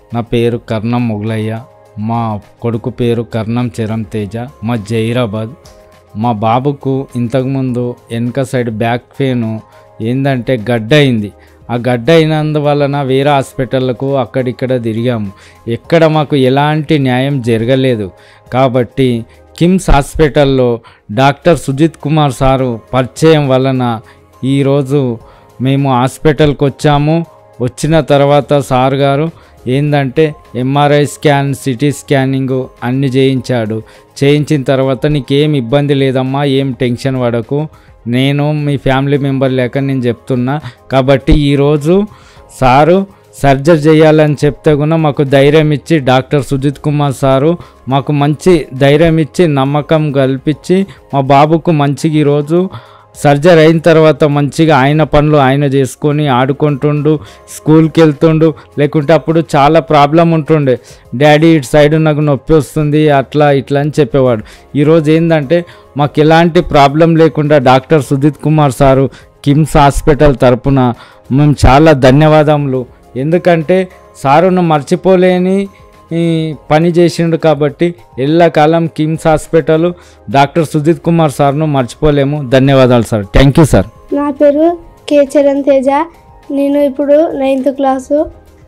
నా పేరు కర్ణం మొగలయ్య మా కొడుకు పేరు కర్ణం చిరం తేజ మా జైరాబాద్ మా బాబుకు ఇంతకుముందు వెనక సైడ్ బ్యాక్ పెయిన్ ఏంటంటే గడ్డ అయింది ఆ గడ్డ అయినందువలన వేరే హాస్పిటళ్ళకు అక్కడిక్కడ తిరిగాము ఎక్కడ మాకు ఎలాంటి న్యాయం జరగలేదు కాబట్టి కిమ్స్ హాస్పిటల్లో డాక్టర్ సుజిత్ కుమార్ సారు పరిచయం వలన ఈరోజు మేము హాస్పిటల్కి వచ్చాము వచ్చిన తర్వాత సార్ గారు ఏంటంటే ఎంఆర్ఐ స్కాన్ సిటీ స్కానింగ్ అన్ని చేయించాడు చేయించిన తర్వాత నీకేం ఇబ్బంది లేదమ్మా ఏం టెన్షన్ పడకు నేను మీ ఫ్యామిలీ మెంబర్ లేక నేను చెప్తున్నా కాబట్టి ఈరోజు సారు సర్జరీ చేయాలని చెప్తే కూడా మాకు ధైర్యం ఇచ్చి డాక్టర్ సుజిత్ కుమార్ సారు మాకు మంచి ధైర్యం ఇచ్చి నమ్మకం కల్పించి మా బాబుకు మంచిగా ఈరోజు సర్జరీ అయిన తర్వాత మంచిగా ఆయన పనులు ఆయన చేసుకొని ఆడుకుంటుండు స్కూల్కి వెళ్తుండు లేకుంటే అప్పుడు చాలా ప్రాబ్లం ఉంటుండే డాడీ ఇటు సైడ్ నాకు నొప్పి వస్తుంది అట్లా ఇట్లా అని చెప్పేవాడు ఈరోజు ఏంటంటే మాకు ఎలాంటి ప్రాబ్లం లేకుండా doctor Sujith Kumar sir KIMS hospital తరపున మేము చాలా ధన్యవాదములు ఎందుకంటే సారును మర్చిపోలేని ఈ పని చేసిండు కాబట్టి ఎల్లకాలం కిమ్స్ హాస్పిటల్ డాక్టర్ సుజిత్ కుమార్ సార్ను మర్చిపోలేము ధన్యవాదాలు సార్ థ్యాంక్ యూ సార్ నా పేరు కే చరణ్ తేజ నేను ఇప్పుడు నైన్త్ క్లాసు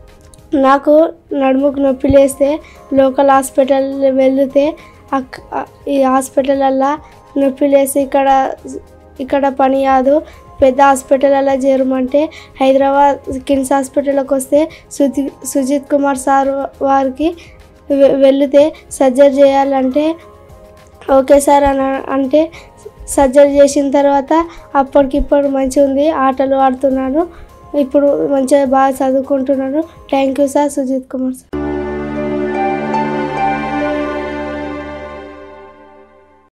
నాకు నడుముకు నొప్పి లేస్తే లోకల్ హాస్పిటల్ వెళ్తే అక్ ఈ హాస్పిటలల్లో నొప్పి లేసి ఇక్కడ ఇక్కడ పని కాదు పెద్ద హాస్పిటల్లో చేరమంటే హైదరాబాద్ కిమ్స్ హాస్పిటల్కి వస్తే సుజి సుజిత్ కుమార్ సార్ వారికి వె- వెళితే సర్జరీ చేయాలంటే ఓకే సార్ అని అంటే సర్జరీ చేసిన తర్వాత అప్పటికిప్పుడు మంచిగా ఉంది ఆటలు ఆడుతున్నాను ఇప్పుడు మంచిగా బాగా చదువుకుంటున్నాను thank you sir Sujith Kumar sir